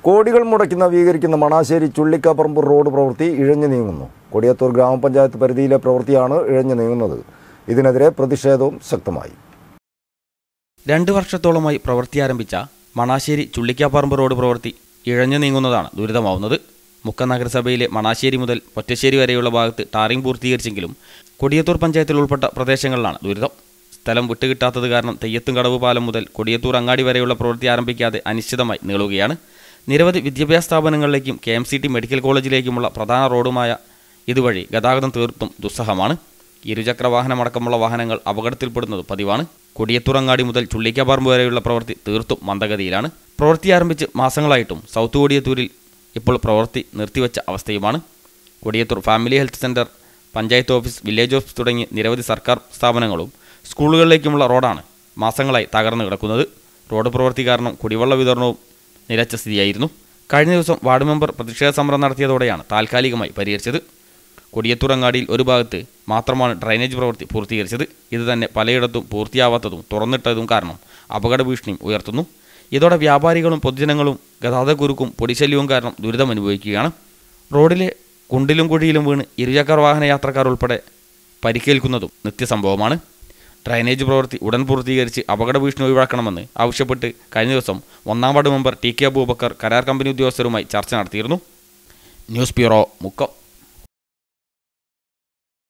കോടികൾ മുടക്കി നവീകരിക്കുന്ന മണാശ്ശേരി ചുള്ളിക്കാപ്പറമ്പ് റോഡ് പ്രവൃത്തി ഇഴഞ്ഞു നീങ്ങുന്നു കൊടിയത്തൂർ ഗ്രാമപഞ്ചായത്ത് പരിധിയിലെ പ്രവൃത്തിയാണ് ഇഴഞ്ഞു നീങ്ങുന്നത് ഇതിനെതിരെ പ്രതിഷേധവും ശക്തമായി രണ്ട് വർഷത്തോളമായി പ്രവൃത്തി ആരംഭിച്ച മണാശ്ശേരി ചുള്ളിക്കാപ്പറമ്പ് റോഡ് പ്രവൃത്തി ഇഴഞ്ഞു നീങ്ങുന്നതാണ് ദുരിതമാവുന്നത് മുക്ക നഗരസഭയിലെ മണാശ്ശേരി മുതൽ ഒറ്റശ്ശേരി വരെയുള്ള ഭാഗത്ത് ടാറിംഗ് പൂർത്തീകരിച്ചെങ്കിലും കൊടിയത്തൂർ പഞ്ചായത്തിൽ ഉൾപ്പെട്ട പ്രദേശങ്ങളിലാണ് ദുരിതം സ്ഥലം വിട്ടുകിട്ടാത്തത് കാരണം തെയ്യത്തും കടവ് പാലം മുതൽ കൊടിയത്തൂർ അങ്ങാടി വരെയുള്ള പ്രവൃത്തി ആരംഭിക്കാതെ അനിശ്ചിതമായി നീളുകയാണ് നിരവധി വിദ്യാഭ്യാസ സ്ഥാപനങ്ങളിലേക്കും K M C T medical കോളേജിലേക്കുമുള്ള പ്രധാന റോഡുമായ ഇതുവഴി ഗതാഗതം തീർത്തും ദുസ്സഹമാണ് ഇരുചക്ര വാഹനമടക്കമുള്ള വാഹനങ്ങൾ അപകടത്തിൽപ്പെടുന്നത് പതിവാണ് കൊടിയത്തുറങ്ങാടി മുതൽ ചുള്ളിക്കപ്പറമ്പ് വരെയുള്ള പ്രവൃത്തി തീർത്തും മന്ദഗതിയിലാണ് പ്രവൃത്തി ആരംഭിച്ച് മാസങ്ങളായിട്ടും സൗത്ത് കൊടിയത്തൂരിൽ ഇപ്പോൾ പ്രവൃത്തി നിർത്തിവെച്ച അവസ്ഥയുമാണ് Kodiyathur family health centre panchayat office village office തുടങ്ങി നിരവധി സർക്കാർ സ്ഥാപനങ്ങളും സ്കൂളുകളിലേക്കുമുള്ള റോഡാണ് മാസങ്ങളായി തകർന്നു കിടക്കുന്നത് റോഡ് പ്രവൃത്തി കാരണം കുടിവെള്ള വിതരണവും നിലച്ച സ്ഥിതിയായിരുന്നു കഴിഞ്ഞ ദിവസം വാർഡ് മെമ്പർ പ്രതിഷേധ സമരം നടത്തിയതോടെയാണ് താൽക്കാലികമായി പരിഹരിച്ചത് കൊടിയത്തുറങ്ങാടിയിൽ ഒരു ഭാഗത്ത് മാത്രമാണ് ഡ്രൈനേജ് പ്രവൃത്തി പൂർത്തീകരിച്ചത് ഇത് തന്നെ പലയിടത്തും പൂർത്തിയാവാത്തതും തുറന്നിട്ടതും കാരണം അപകട ഭീഷണിയും ഉയർത്തുന്നു ഇതോടെ വ്യാപാരികളും പൊതുജനങ്ങളും ഗതാഗതക്കുരുക്കും പൊടിശല്യവും കാരണം ദുരിതമനുഭവിക്കുകയാണ് റോഡിലെ കുണ്ടിലും കുഴിയിലും വീണ് ഇരുചക്ര വാഹന യാത്രക്കാർ ഉൾപ്പെടെ പരിക്കേൽക്കുന്നതും നിത്യസംഭവമാണ് ഡ്രൈനേജ് പ്രവൃത്തി ഉടൻ പൂർത്തീകരിച്ച് അപകട ഭീഷണി ഒഴിവാക്കണമെന്ന് ആവശ്യപ്പെട്ട് കഴിഞ്ഞ ദിവസം ഒന്നാം ward member T K Abubakar കരാർ കമ്പനി ഉദ്യോഗസ്ഥരുമായി ചർച്ച നടത്തിയിരുന്നു ന്യൂസ് ബ്യൂറോ മുക്കം